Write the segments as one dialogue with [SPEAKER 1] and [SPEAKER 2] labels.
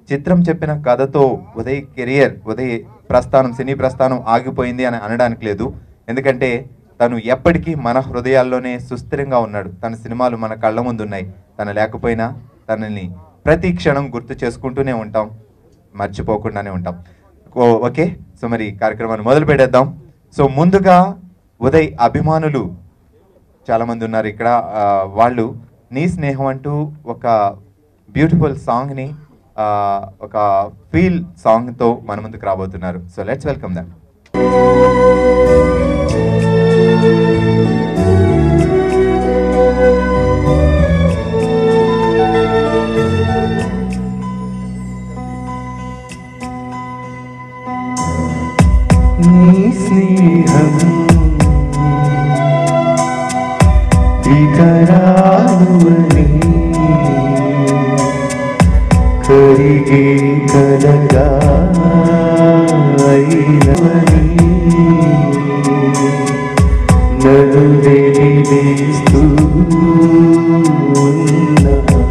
[SPEAKER 1] చిత్రం చెప్పిన కథతో ఉదయ్ కెరియర్ ఉదయ్ ప్రస్థానం సినీ ప్రస్థానం ఆగిపోయింది అని అనడానికి లేదు ఎందుకంటే తను ఎప్పటికీ మన హృదయాల్లోనే సుస్థిరంగా ఉన్నాడు తన సినిమాలు మన కళ్ళ ముందు ఉన్నాయి తను లేకపోయినా తనని ప్రతి క్షణం గుర్తు చేసుకుంటూనే ఉంటాం మర్చిపోకుండానే ఉంటాం ఓ- ఓకే సో మరి కార్యక్రమాన్ని మొదలు పెట్టేద్దాం సో ముందుగా ఉదయ్ అభిమానులు చాలా మంది ఉన్నారు ఇక్కడ ఆ, వాళ్ళు నీ స్నేహం అంటూ ఒక బ్యూటిఫుల్ సాంగ్ని ఆ, ఒక ఫీల్ సాంగ్తో మన ముందుకు రాబోతున్నారు సో లెట్స్ వెల్కమ్ దమ్
[SPEAKER 2] నీ స్నేహం ఇకరాలువని కరిగే కలగా అయినవని నన్ను వెలివేస్తూ ఉన్న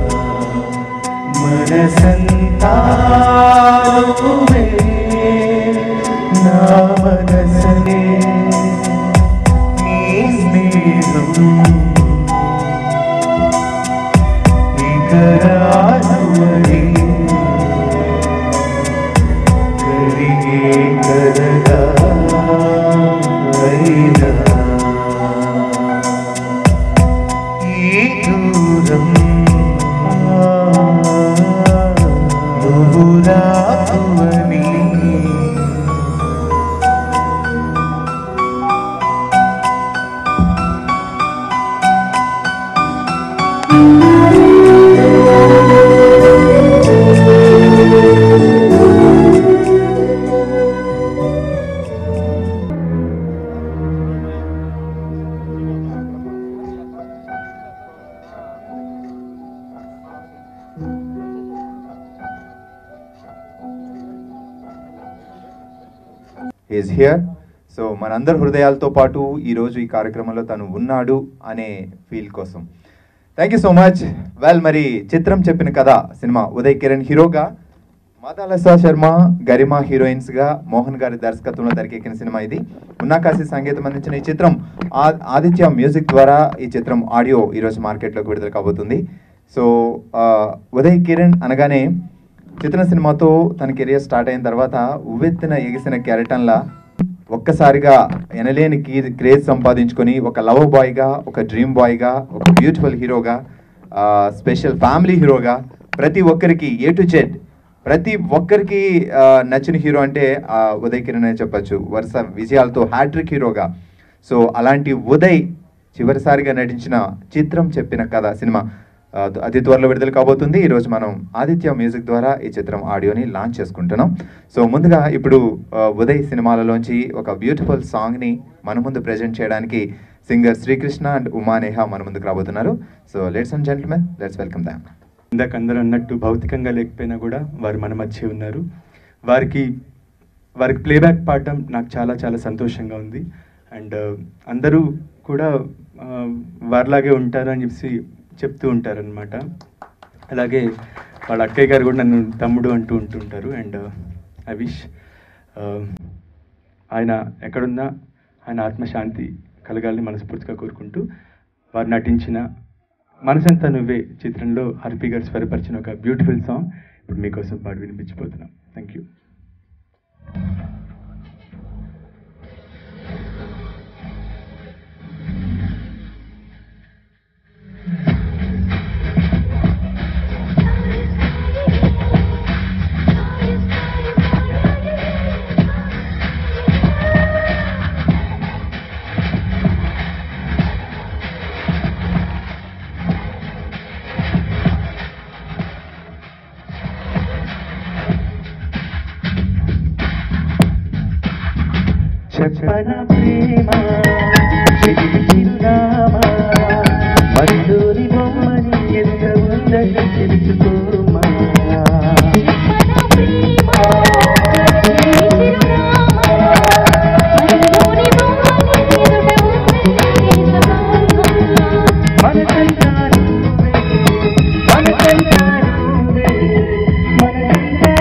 [SPEAKER 2] మనసంతా నువ్వే, నా మనసనే నీ స్నేహం నికరాలువని కరిగే కలగా అయినా ఈ దూరం నువ్వు రాకువని
[SPEAKER 1] ఈజ్ హియర్ సో మనందరి హృదయాలతో పాటు ఈరోజు ఈ కార్యక్రమంలో తను ఉన్నాడు అనే ఫీల్ కోసం thank you so much well మరి చిత్రం చెప్పిన కథ సినిమా ఉదయ్ కిరణ్ హీరోగా మాతాలసా శర్మ గరిమా హీరోయిన్స్ గా మోహన్ గారి దర్శకత్వంలో తెరకెక్కిన సినిమా ఇది ఉన్నాకాశి సంగీతం అందించిన ఈ చిత్రం ఆ- ఆదిత్య మ్యూజిక్ ద్వారా ఈ చిత్రం ఆడియో ఈరోజు మార్కెట్లోకి విడుదల కాబోతుంది సో ఆ, ఉదయ్ కిరణ్ అనగానే చిత్ర సినిమాతో తన కెరియర్ స్టార్ట్ అయిన తర్వాత ఉవ్వెత్తిన ఎగిసిన కెరటంలా ఒక్కసారిగా ఎనలేని కీ- క్రేజ్ సంపాదించుకొని ఒక లవ్ బాయ్గా ఒక డ్రీమ్ బాయ్గా ఒక బ్యూటిఫుల్ హీరోగా ఆ, స్పెషల్ ఫ్యామిలీ హీరోగా ప్రతి ఒక్కరికి ఏ టు జెడ్ ప్రతి ఒక్కరికి ఆ, నచ్చిన హీరో అంటే ఆ, ఉదయ్ కిరణ్ అని చెప్పొచ్చు వరుస విజయాలతో హ్యాట్రిక్ హీరోగా సో అలాంటి ఉదయ్ చివరిసారిగా నటించిన చిత్రం చెప్పిన కథ సినిమా ఆ, అతి త్వరలో విడుదల కాబోతుంది ఈరోజు మనం ఆదిత్య మ్యూజిక్ ద్వారా ఈ చిత్రం ఆడియోని లాంచ్ చేసుకుంటున్నాం సో ముందుగా ఇప్పుడు ఆ, ఉదయ్ సినిమాలలోంచి ఒక బ్యూటిఫుల్ సాంగ్ని మన ముందు ప్రజెంట్ చేయడానికి సింగర్ శ్రీకృష్ణ అండ్ ఉమా నేహ మన ముందుకు రాబోతున్నారు so let's and gentlemen let's welcome them
[SPEAKER 3] ఇందాక అందరూ అన్నట్టు భౌతికంగా లేకపోయినా కూడా వారు మన మధ్య ఉన్నారు వారికి వారికి ప్లేబ్యాక్ పాడటం నాకు చాలా చాలా సంతోషంగా ఉంది అండ్ అందరూ కూడా ఆ, వారిలాగే ఉంటారు అని చెప్పి చెప్తూ ఉంటారనమాట అలాగే వాళ్ళ అక్కయ్య గారు కూడా నన్ను తమ్ముడు అంటూ ఉంటుంటారు అండ్ ఐ విష్ ఆయన ఎక్కడున్నా ఆయన ఆత్మశాంతి కలగాలని మనస్ఫూర్తిగా కోరుకుంటూ వారు నటించిన మనసంతా నువ్వే చిత్రంలో హర్పి గారు స్వరపరిచిన ఒక బ్యూటిఫుల్ సాంగ్ ఇప్పుడు మీకోసం పాడి వినిపించిపోతున్నాం థ్యాంక్ యూ
[SPEAKER 2] చెప్పన ప్రేమ చెల్లి చిరునామా మరిలోని బొమ్మని ఎంత ఉందని తెలుసుకోమా మనసంతా నువ్వే, మనసంతా నువ్వే, మనసంతా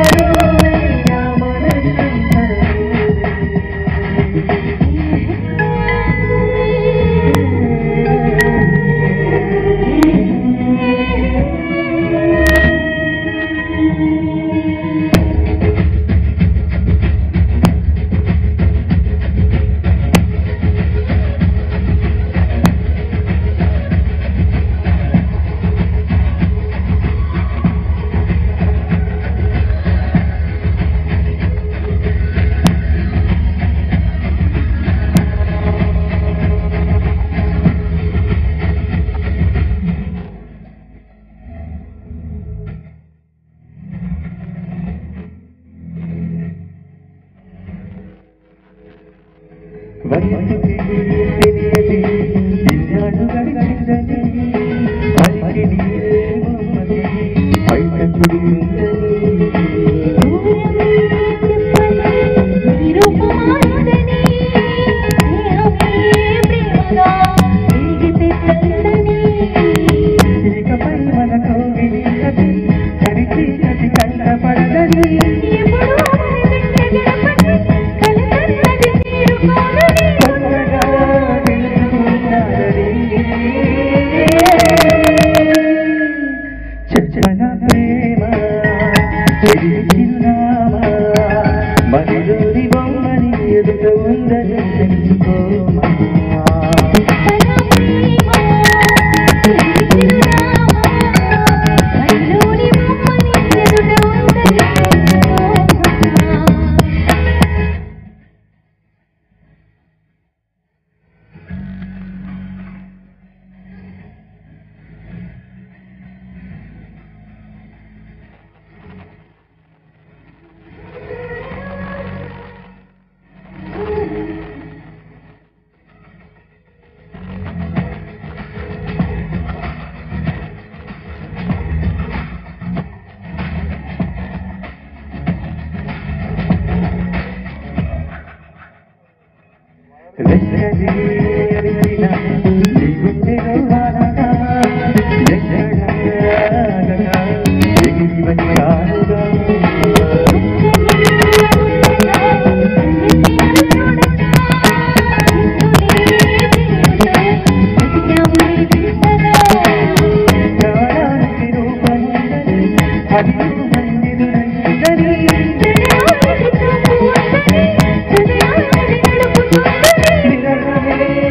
[SPEAKER 2] వయసుకి తెలియదు ఇన్నాడు గడిచిందని పలికి నీరే బొమ్మది పైకట్టుడి ఉందని ఇకపై మన కోగిలి కది చరిచి కది కంటపడదని కొత్తగా తెలుసుకున్నారని చెప్పన ప్రేమ చెరిగి చిరునామా మరిలోని బొమ్మని ఎదుట ఉందని తెలుసుకోమా వెచ్చని అరిసిన నీ గుండెలో వానగా ఎక్కడగా ఎగిరి వచ్చానుగా ప్రాణానికి రూపముందని అది మందిరునందని నిరగమే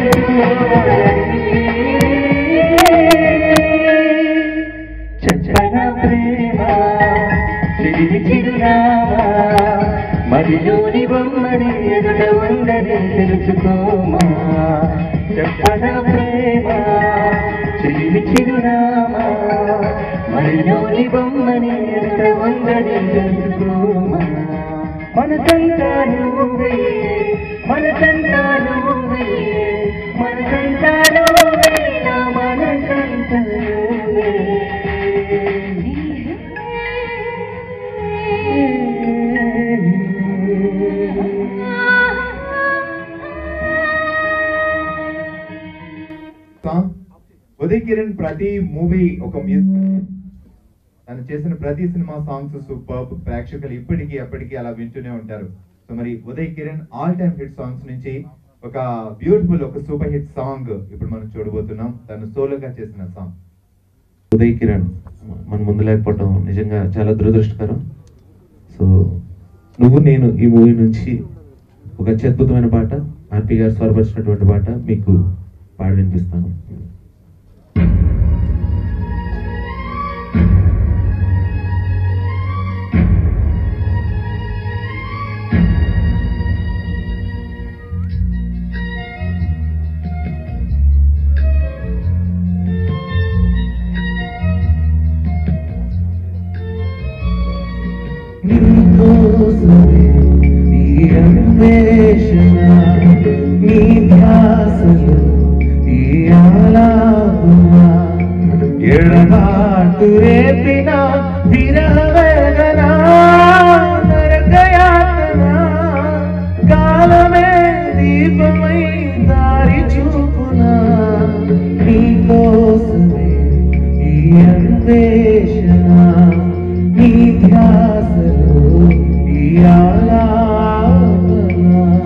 [SPEAKER 2] తెలుసుకోవాలని చచ్చన ప్రేమ చిరి చిరునామా మదిలోని బొమ్మని ఎదుట ఉందని తెలుసుకోమా చచ్చన ప్రేమ చిరి చిరునామా మదిలోని బొమ్మని ఎదుట ఉందని తెలుసుకోమా మనసంతా నువ్వే మనసంతా నువ్వే మనసంతా నువ్వే నా మనసంతా
[SPEAKER 1] సాంగ్ ఉదయ్ కిరణ్ ప్రతి మూవీ ఒక మ్యూజిక్ తను చేసిన ప్రతి సినిమా సాంగ్స్ సూపర్ ప్రేక్షకులు ఇప్పటికీ ఎప్పటికీ అలా వింటూనే ఉంటారు సో మరి Uday Kiran all time hit songs నుంచి ఒక బ్యూటిఫుల్ ఒక సూపర్ హిట్ సాంగ్ ఇప్పుడు మనం చూడబోతున్నాం తను సోలోగా చేసిన సాంగ్
[SPEAKER 4] ఉదయ్ కిరణ్ మన ముందు లేకపోవటం నిజంగా చాలా దురదృష్టకరం సో నువ్వు నేను ఈ మూవీ నుంచి ఒక అత్యద్భుతమైన పాట ఆర్పి గారు స్వరపరిచినటువంటి పాట మీకు పాడి వినిపిస్తాను నీకోసమే ఈ అన్వేషణ నీ ధ్యాసలో ఈ ఆలాపన ఎడబాటు రేపిన విరహ వేదన నరకయాతన కాలమే దీపమై దారి చూపునా నీకోసమే ఈ అన్వేషణ నీ ధ్యాసలో ఈ ఆలాపన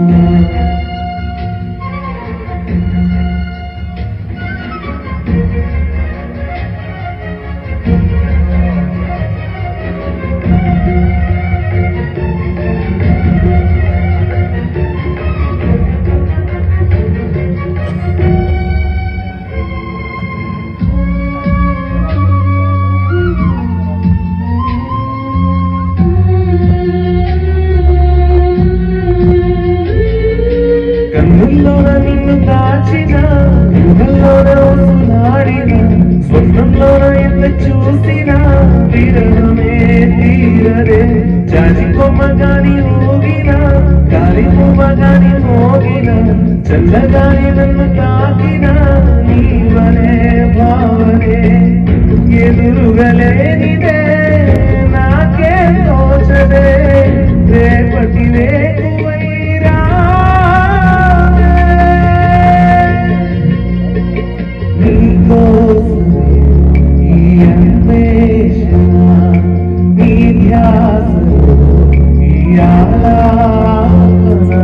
[SPEAKER 4] కన్నుల్లోన నిన్ను దాచిన యుగంలోన ఉసులాడిన స్వప్నంలోన ఎంత చూసినా విరహమే తీరదే జాజి కొమ్మ గాని ఊగిన గాలి కొమ్మ గాని మోగిన
[SPEAKER 2] చల్లగాని నన్ను తాకిన నీవనే భావనే ఎదురుగలేనిదే నాకే తోచదే రేపటి వేకువైరా నీకోసమే ఈ అన్వేషణ నీ ధ్యాసలో ఈ ఆలాపన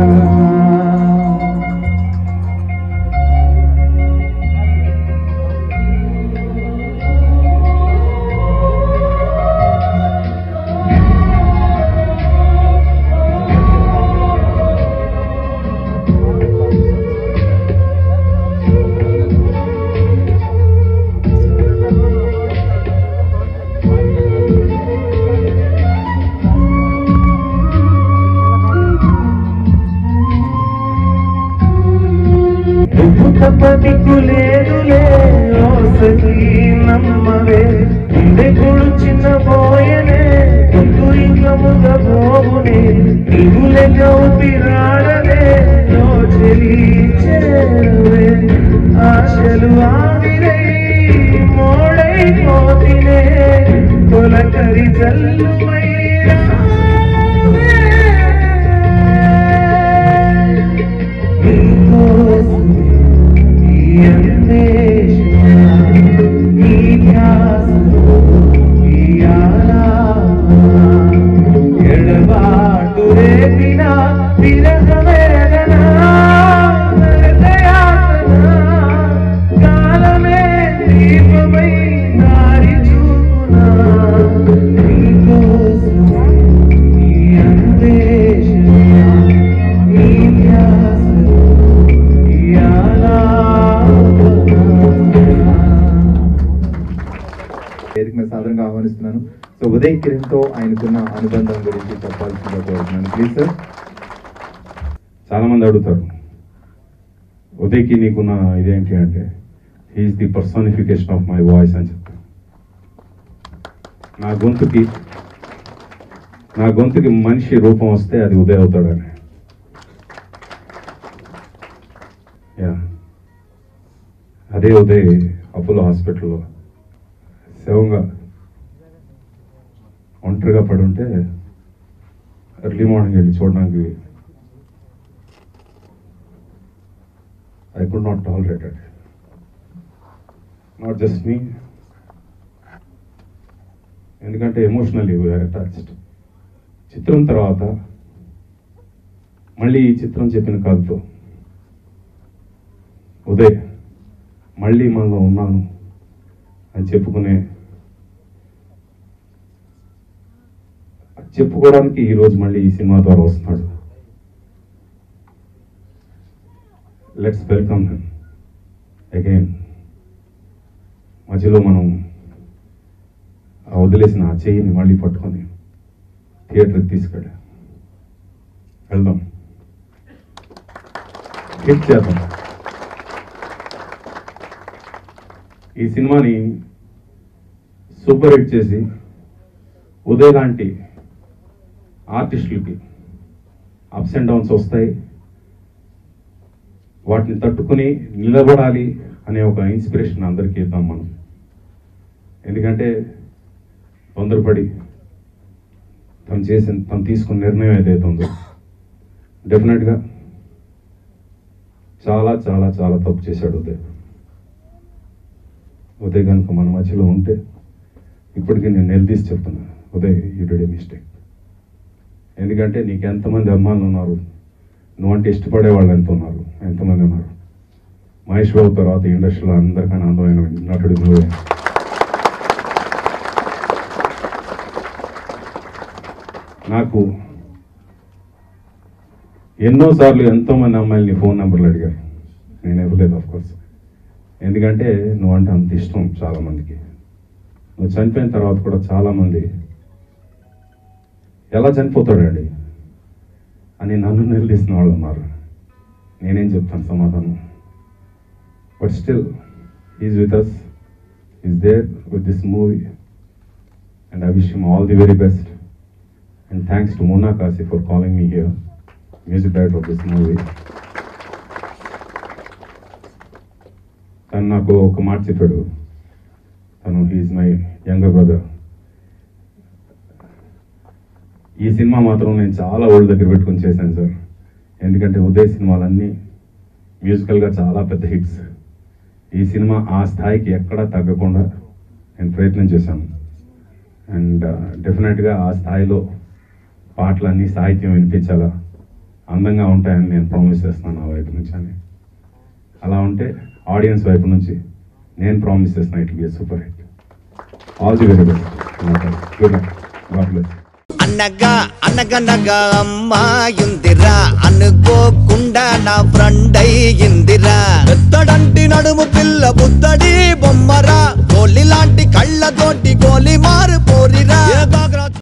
[SPEAKER 2] నువ్వు తప్ప దిక్కు లేదులే ఓసకి నమ్మవే గుండె కొడు చిన్న పోయనే గొంతు ఇంట్లో ముద్ద పోవునే నీవు లెక్క ఊపిరాడనే నో చెలి చేరవే ఆశలు ఆవిరై మోడై పోతినే తొలకరి జల్లువై ఎడబాటు రేపిన విరహవేదన నరకయాతన కాలమే దీపమై దారి చూపునా నీకోసమే ఈ అన్వేషణ నీ ధ్యాసలో ఈ ఆలాపన
[SPEAKER 1] వేదిక మీద సాధారణంగా ఆహ్వానిస్తున్నాను సో ఉదయ్ కిరణ్ తో ఆయనకున్న అనుబంధం గురించి చెప్పాల్సిందిగా కోరుతున్నాను ప్లీజ్ సార్
[SPEAKER 5] చాలా మంది అడుగుతారు ఉదయ్కి నీకున్న ఇదేంటి అంటే he is the personification of my voice అని చెప్తాను నా గొంతుకి నా గొంతుకి మనిషి రూపం వస్తే అది ఉదయ్ అవుతాడని యా అదే ఉదయ్ అపోలో హాస్పిటల్లో శవంగా ఒంటరిగా పడి ఉంటే ఎర్లీ మార్నింగ్ వెళ్ళి చూడడానికి I could not tolerate it. Not just me. ఎందుకంటే ఎమోషనల్లీ వీఆర్ అటాచ్డ్ చిత్రం తర్వాత మళ్ళీ ఈ చిత్రం చెప్పిన కాదుతో ఉదయ్ మళ్ళీ మనలో ఉన్నాను అని చెప్పుకునే చెప్పుకోవడానికి ఈరోజు మళ్ళీ ఈ సినిమా ద్వారా వస్తున్నాడు లెట్స్ వెల్కమ్ హిమ్ అగైన్ మధ్యలో మనం ఆ వదిలేసిన ఆ చెయ్యిని మళ్ళీ పట్టుకొని థియేటర్కి తీసుకెళ్ళా వెళ్దాం హిట్ చేద్దాం ఈ సినిమాని సూపర్ హిట్ చేసి ఉదయ్ లాంటి ఆర్టిస్టులకి అప్స్ అండ్ డౌన్స్ వస్తాయి వాటిని తట్టుకుని నిలబడాలి అనే ఒక ఇన్స్పిరేషన్ అందరికీ ఇద్దాం మనం ఎందుకంటే తొందరపడి తను చేసిన తను తీసుకున్న నిర్ణయం ఏదైతే ఉందో డెఫినెట్గా చాలా చాలా చాలా తప్పు చేశాడు ఉదయ్ ఉదయ్ కనుక మన మధ్యలో ఉంటే ఇప్పటికీ నేను నిలదీసి చెప్తున్నా Uday you did a mistake ఎందుకంటే నీకు ఎంతమంది అమ్మాయిలు ఉన్నారు నువ్వంటే ఇష్టపడే వాళ్ళు ఎంత ఉన్నారు ఎంతమంది ఉన్నారు మహేష్ బాబు తర్వాత ఇండస్ట్రీలో అందరికన్నా అందమైన నటుడు నువ్వే నాకు ఎన్నోసార్లు ఎంతోమంది అమ్మాయిలు నీ ఫోన్ నెంబర్లు అడిగారు నేను ఇవ్వలేదు ఆఫ్ కోర్స్ ఎందుకంటే నువ్వంటే అంత ఇష్టం చాలామందికి నువ్వు చనిపోయిన తర్వాత కూడా చాలామంది ఎలా చనిపోతాడండి అని నన్ను నిలదీసిన వాళ్ళు ఉన్నారు నేనేం చెప్తాను సమాధానం but still is with us is there with this movie and I wish him all the very best and thanks to Mona Kashi for calling me here music director of this movie తను నాకు ఒక మాట చెప్పాడు తను హీఈస్ మై యంగర్ బ్రదర్ ఈ సినిమా మాత్రం నేను చాలా ఓల్డ్ దగ్గర పెట్టుకొని చేశాను సార్ ఎందుకంటే ఉదయ్ సినిమాలన్నీ మ్యూజికల్గా చాలా పెద్ద హిట్స్ ఈ సినిమా ఆ స్థాయికి ఎక్కడా తగ్గకుండా నేను ప్రయత్నం చేశాను అండ్ డెఫినెట్గా ఆ స్థాయిలో పాటలన్నీ సాహిత్యం వినిపించాలా అందంగా ఉంటాయని నేను ప్రామిస్ చేస్తున్నాను నా వైపు నుంచి అని అలా ఉంటే ఆడియన్స్ వైపు నుంచి నేను ప్రామిస్ చేస్తున్నా it be super hit all the very best good night God bless
[SPEAKER 6] అనగా అనగనగా అమ్మాయుందిరా అనుకోకుండా నా ఫ్రెండ్ అయ్యిందిరా పెద్దడంటి నడుము పిల్ల బుద్ధడి బొమ్మరా గోలి లాంటి కళ్ళతోటి గోలి మారు పోరిరా